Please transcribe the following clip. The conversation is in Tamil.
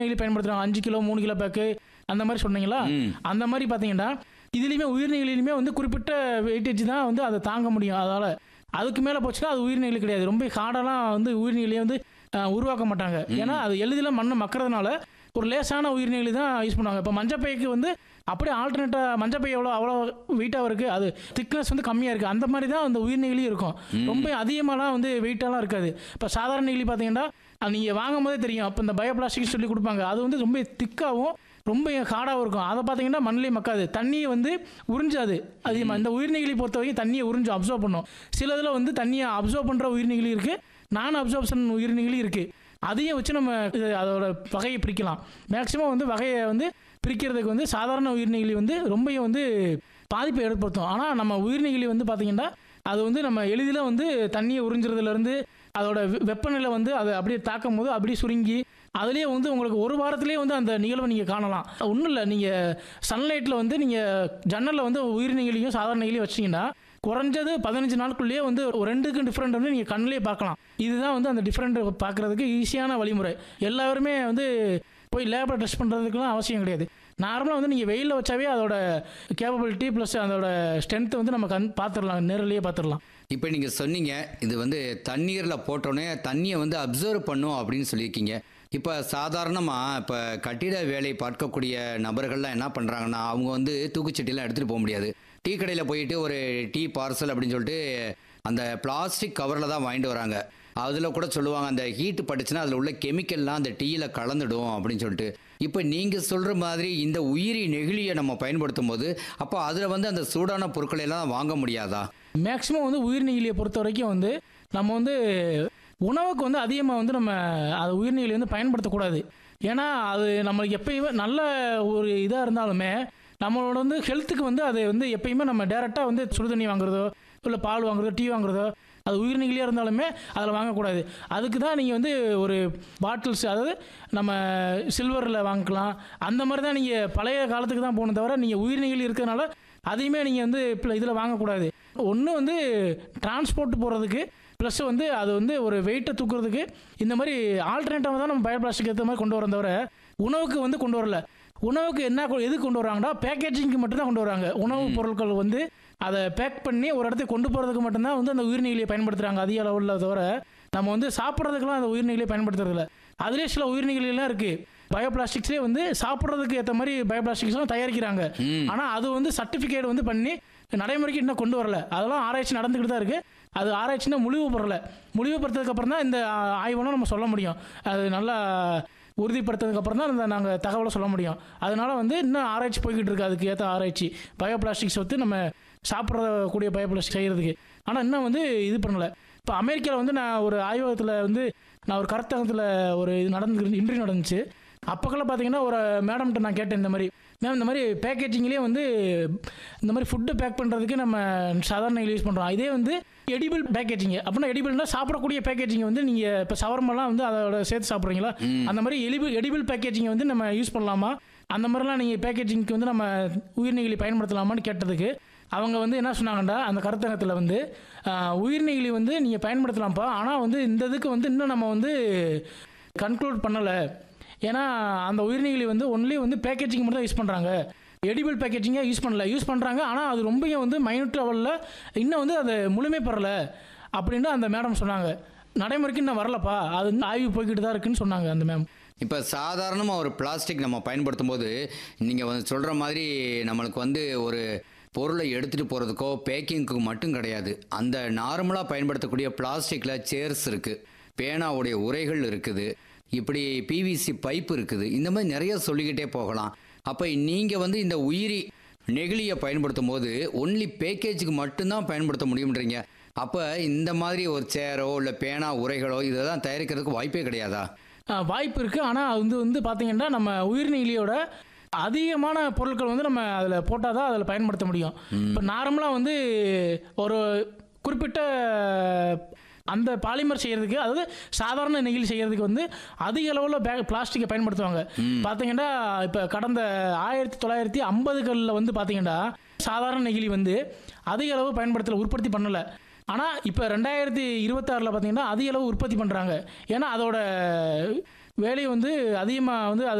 நெகிழி பயன்படுத்துறாங்க அஞ்சு கிலோ மூணு கிலோ பேக்கு அந்த மாதிரி சொன்னீங்களா ம். அந்த மாதிரி பார்த்தீங்கன்னா இதுலேயுமே உயிர்நெகிழிலுமே வந்து குறிப்பிட்ட வெயிட்டேஜ் தான் வந்து அதை தாங்க முடியும் அதால் அதுக்கு மேலே போச்சுன்னா அது உயிர்நெகிழி கிடையாது ரொம்ப ஹார்டெல்லாம் வந்து உயிர்நெகிழியை வந்து அஹ், உருவாக்க மாட்டாங்க ஏன்னா அது எளிதில் மண்ணை மக்கறதுனால ஒரு லேசான உயிர்நெகிழி தான் யூஸ் பண்ணுவாங்க இப்போ மஞ்சப்பைக்கு வந்து அப்படியே ஆல்டர்னேட்டாக மஞ்சப்பை எவ்வளோ அவ்வளோ வெயிட்டாக இருக்குது அது திக்னஸ் வந்து கம்மியாக இருக்குது அந்த மாதிரி தான் அந்த உயிர்நெகிழி இருக்கும் ரொம்ப அதிகமாலாம் வந்து வெயிட்டாலாம் இருக்காது இப்போ சாதாரண நெகிழி பார்த்தீங்கன்னா அது நீங்கள் வாங்கும் போதே தெரியும் அப்போ இந்த பயோபிளாஸ்டிக் சொல்லி கொடுப்பாங்க அது வந்து ரொம்ப திக்காகவும் ரொம்ப ஹார்டாகவும் இருக்கும் அதை பார்த்தீங்கன்னா மண்ணிலே மக்காது தண்ணியை வந்து உறிஞ்சாது அதிகமாக இந்த உயிர்நெகிழி பொறுத்த வரைக்கும் தண்ணியை உறிஞ்சு அப்சர்வ் பண்ணும் சில இதில் வந்து தண்ணியை அப்சர்வ் பண்ணுற உயிர்நெகிழி இருக்குது நான் அப்சர்ப்ஷன் உயிர்நெகிழி இருக்குது அதையும் வச்சு நம்ம இது அதோட வகையை பிரிக்கலாம் மேக்ஸிமம் வந்து வகையை வந்து பிரிக்கிறதுக்கு வந்து சாதாரண உயிர்நெகிழி வந்து ரொம்பவும் வந்து பாதிப்பை ஏற்படுத்தும் ஆனால் நம்ம உயிர்நெகிழி வந்து பார்த்திங்கன்னா அது வந்து நம்ம எளிதில் வந்து தண்ணியை உறிஞ்சுறதுலேருந்து அதோட வெ- வெப்பநிலை வந்து அதை அப்படியே தாக்கும் போது அப்படியே சுருங்கி அதுலேயே வந்து உங்களுக்கு ஒரு வாரத்திலேயே வந்து அந்த நிகழ்வை நீங்கள் காணலாம் ஒன்றும் இல்லை நீங்கள் சன்லைட்டில் வந்து நீங்கள் ஜன்னலில் வந்து உயிர்நெகிழியும் சாதாரண நெகிழியும் வச்சிங்கன்னா குறைஞ்சது பதினஞ்சு நாளுக்குள்ளேயே வந்து ஒரு ரெண்டுக்கும் டிஃப்ரெண்ட் வந்து நீங்கள் கண்ணிலே பார்க்கலாம் இதுதான் வந்து அந்த டிஃப்ரெண்ட் பார்க்குறதுக்கு ஈஸியான வழிமுறை எல்லாருமே வந்து போய் லேபில் டெஸ்ட் பண்ணுறதுக்குலாம் அவசியம் கிடையாது நார்மலாக வந்து நீங்கள் வெயிலில் வச்சாவே அதோட கேப்பபிலிட்டி ப்ளஸ் அதோட ஸ்ட்ரென்த் வந்து நம்ம கண் பார்த்துடலாம் நேரிலேயே பார்த்துடலாம் இப்போ நீங்கள் சொன்னீங்க இது வந்து தண்ணீரில் போட்டோன்னே தண்ணியை வந்து அப்சர்வ் பண்ணும் அப்படின்னு சொல்லியிருக்கீங்க இப்போ சாதாரணமாக இப்போ கட்டிட வேலை பார்க்கக்கூடிய நபர்கள்லாம் என்ன பண்ணுறாங்கன்னா அவங்க வந்து தூக்குச்சட்டிலாம் எடுத்துகிட்டு போக முடியாது டீ கடையில் போயிட்டு ஒரு டீ பார்சல் அப்படின்னு சொல்லிட்டு அந்த பிளாஸ்டிக் கவரில் தான் வாங்கிட்டு வராங்க அதில் கூட சொல்லுவாங்க அந்த ஹீட்டு பட்டுச்சுன்னா அதில் உள்ள கெமிக்கல்லாம் அந்த டீயில் கலந்துடும் அப்படின்னு சொல்லிட்டு இப்போ நீங்கள் சொல்கிற மாதிரி இந்த உயிரி நெகிழியை நம்ம பயன்படுத்தும் போது அப்போ அதில் வந்து அந்த சூடான பொருட்களை எல்லாம் வாங்க முடியாதா மேக்ஸிமம் வந்து உயிர்நெகிழியை பொறுத்த வரைக்கும் வந்து நம்ம வந்து உணவுக்கு வந்து அதிகமாக வந்து நம்ம அது உயிர்நெகிழி வந்து பயன்படுத்தக்கூடாது ஏன்னா அது நம்மளுக்கு எப்பயுமே நல்ல ஒரு இதாக இருந்தாலுமே நம்மளோட வந்து ஹெல்த்துக்கு வந்து அது வந்து எப்பயுமே நம்ம டேரெக்டாக வந்து சுடுதண்ணி வாங்குறதோ இல்லை பால் வாங்குறதோ டீ வாங்குறதோ அது உயிர்நெகிழியாக இருந்தாலுமே அதில் வாங்கக்கூடாது அதுக்கு தான் நீங்கள் வந்து ஒரு பாட்டில்ஸ் அதாவது நம்ம சில்வரில் வாங்கிக்கலாம் அந்த மாதிரி தான் நீங்கள் பழைய காலத்துக்கு தான் போகணும் தவிர நீங்கள் உயிர்நெகிழி இருக்கிறதுனால அதையுமே நீங்கள் வந்து இப்போ இதில் வாங்கக்கூடாது ஒன்று வந்து டிரான்ஸ்போர்ட் போகிறதுக்கு ப்ளஸ் வந்து அது வந்து ஒரு வெயிட்டை தூக்குறதுக்கு இந்த மாதிரி ஆல்டர்னேட்டிவாக தான் நம்ம பயோ பிளாஸ்டிக் ஏற்ற மாதிரி கொண்டு வரோம் தவிர உணவுக்கு வந்து கொண்டு வரல உணவுக்கு என்ன கொ- எது கொண்டு வராங்கன்னா பேக்கேஜிங்க்கு மட்டும்தான் கொண்டு வராங்க உணவுப் பொருட்கள் வந்து அதை பேக் பண்ணி ஒரு இடத்துக்கு கொண்டு போகிறதுக்கு மட்டும்தான் வந்து அந்த உயிர்நெகிழியை பயன்படுத்துகிறாங்க அதிக அளவில் தவிர நம்ம வந்து சாப்பிட்றதுக்கெல்லாம் அந்த உயிர்நெகிழியை பயன்படுத்துறதில்ல அதுலேயே சில உயிர்நெகிழிலாம் இருக்குது பயோ பிளாஸ்டிக்ஸ்லேயே வந்து சாப்பிட்றதுக்கு ஏற்ற மாதிரி பயோ பிளாஸ்டிக்ஸ்லாம் தயாரிக்கிறாங்க ஆனால் அது வந்து சர்டிஃபிகேட் வந்து பண்ணி நடைமுறைக்கு இன்னும் கொண்டு வரல அதெல்லாம் ஆராய்ச்சி நடந்துக்கிட்டு தான் இருக்குது அது ஆராய்ச்சினா முழிவு பெறல முழிவு பெறதுக்கு அப்புறம் தான் இந்த ஆ- ஆய்வுலாம் நம்ம சொல்ல முடியும் அது நல்லா உறுதிப்படுத்ததுக்கு அப்புறம் தான் இந்த நாங்கள் தகவலை சொல்ல முடியும் அதனால வந்து இன்னும் ஆராய்ச்சி போய்கிட்டு இருக்கு அதுக்கு ஏற்ற ஆராய்ச்சி பயோ பிளாஸ்டிக்ஸ் வந்து நம்ம சாப்பிட்றக்கூடிய பயோ பிளாஸ்டிக் செய்கிறதுக்கு ஆனால் இன்னும் வந்து இது பண்ணல இப்போ அமெரிக்காவில் வந்து நான் ஒரு ஆய்வகத்தில் வந்து நான் ஒரு கருத்தகத்தில் ஒரு இது நடந்து இன்டர்வியூ நடந்துச்சு அப்போக்கெல்லாம் பார்த்தீங்கன்னா ஒரு மேடம்கிட்ட நான் கேட்டேன் இந்த மாதிரி மேம் இந்த மாதிரி பேக்கேஜிங்லேயே வந்து இந்த மாதிரி ஃபுட்டு பேக் பண்ணுறதுக்கு நம்ம சாதாரண யூஸ் பண்ணுறோம் இதே வந்து எடிபிள் பேக்கேஜிங் அப்படின்னா எடிபிள்னா சாப்பிடக்கூடிய பேக்கேஜிங் வந்து நீங்கள் இப்போ சவர்மெல்லாம் வந்து அதோட சேர்த்து சாப்பிட்றீங்களா அந்த மாதிரி எலிபிள் எடிபிள் பேக்கேஜிங் வந்து நம்ம யூஸ் பண்ணலாமா அந்த மாதிரிலாம் நீங்கள் பேக்கேஜிங்க்கு வந்து நம்ம உயிர்நெகிழி பயன்படுத்தலாமான்னு கேட்டதுக்கு அவங்க வந்து என்ன சொன்னாங்கண்டா அந்த கருத்தகத்தில் வந்து ஆஹ், உயிர்நெகிழி வந்து நீங்கள் பயன்படுத்தலாம்ப்பா ஆனால் வந்து இந்த இதுக்கு வந்து இன்னும் நம்ம வந்து கன்க்ளூட் பண்ணலை ஏன்னா அந்த உயிர்நெகிழி வந்து ஒன்லி வந்து பேக்கேஜிங் மட்டும் தான் யூஸ் பண்ணுறாங்க எடிபிள் பேக்கேஜிங்காக யூஸ் பண்ணல யூஸ் பண்ணுறாங்க ஆனால் அது ரொம்பவும் வந்து மைனூட் லெவலில் இன்னும் வந்து அது முழுமை பெறல அப்படின்னு அந்த மேடம் சொன்னாங்க நடைமுறைக்கு இன்னும் வரலப்பா அது இன்னும் ஆய்வு போய்கிட்டு தான் இருக்குன்னு சொன்னாங்க அந்த மேம் இப்போ சாதாரணமாக ஒரு பிளாஸ்டிக் நம்ம பயன்படுத்தும் போது நீங்கள் வந்து சொல்கிற மாதிரி நம்மளுக்கு வந்து ஒரு பொருளை எடுத்துகிட்டு போகிறதுக்கோ பேக்கிங்க்கு மட்டும் கிடையாது அந்த நார்மலாக பயன்படுத்தக்கூடிய பிளாஸ்டிக்கில் சேர்ஸ் இருக்குது பேனாவுடைய உரைகள் இருக்குது இப்படி பிவிசி பைப் இருக்குது இந்த மாதிரி நிறைய சொல்லிக்கிட்டே போகலாம் அப்போ நீங்கள் வந்து இந்த உயிரி நெகிழியை பயன்படுத்தும் போது ஒன்லி பேக்கேஜுக்கு மட்டும்தான் பயன்படுத்த முடியும்ன்றீங்க அப்போ இந்த மாதிரி ஒரு சேரோ இல்லை பேனா உரைகளோ இதெல்லாம் தயாரிக்கிறதுக்கு வாய்ப்பே கிடையாதா ஆஹ் வாய்ப்பு இருக்குது ஆனால் அது வந்து வந்து பார்த்தீங்கன்னா நம்ம உயிர்நெகிழியோட அதிகமான பொருட்கள் வந்து நம்ம அதில் போட்டால் தான் அதில் பயன்படுத்த முடியும் இப்போ நார்மலாக வந்து ஒரு குறிப்பிட்ட அந்த பாலிமர் செய்யறதுக்கு அதாவது சாதாரண நெகிழி செய்யறதுக்கு வந்து அதிக அளவில் பேக் பிளாஸ்டிக்கை பயன்படுத்துவாங்க பார்த்தீங்கன்னா இப்போ கடந்த ஆயிரத்தி தொள்ளாயிரத்தி ஐம்பதுகளில் வந்து பார்த்தீங்கன்னா சாதாரண நெகிழி வந்து அதிக அளவு பயன்படுத்தல உற்பத்தி பண்ணலை ஆனால் இப்போ ரெண்டாயிரத்தி இருபத்தாறில் பார்த்தீங்கன்னா அதிக அளவு உற்பத்தி பண்ணுறாங்க ஏன்னா அதோட வேலையை வந்து அதிகமாக வந்து அது